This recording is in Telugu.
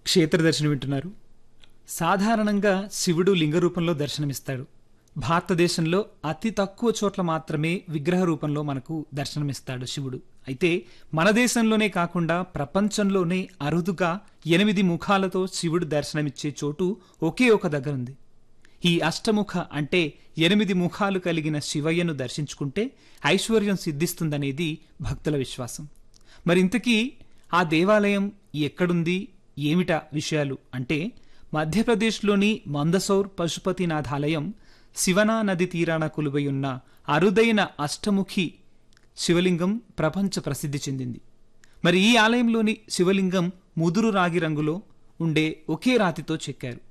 క్షేత్ర దర్శనం వింటున్నారు సాధారణంగా శివుడు లింగ రూపంలో దర్శనమిస్తాడు భారతదేశంలో అతి తక్కువ చోట్ల మాత్రమే విగ్రహ రూపంలో మనకు దర్శనమిస్తాడు శివుడు అయితే మన దేశంలోనే కాకుండా ప్రపంచంలోనే అరుదుగా ఎనిమిది ముఖాలతో శివుడు దర్శనమిచ్చే చోటు ఒకే ఒక దగ్గర ఉంది ఈ అష్టముఖ అంటే ఎనిమిది ముఖాలు కలిగిన శివయ్యను దర్శించుకుంటే ఐశ్వర్యం సిద్ధిస్తుందనేది భక్తుల విశ్వాసం మరి ఇంతకీ ఆ దేవాలయం ఎక్కడుంది ఏమిటా విషయాలు అంటే మధ్యప్రదేశ్లోని మందసౌర్ పశుపతినాథ్ ఆలయం శివనా నది తీరాన కొలువై ఉన్న అరుదైన అష్టముఖి శివలింగం ప్రపంచ ప్రసిద్ధి చెందింది మరి ఈ ఆలయంలోని శివలింగం ముదురు రాగి రంగులో ఉండే ఒకే రాతితో చెక్కారు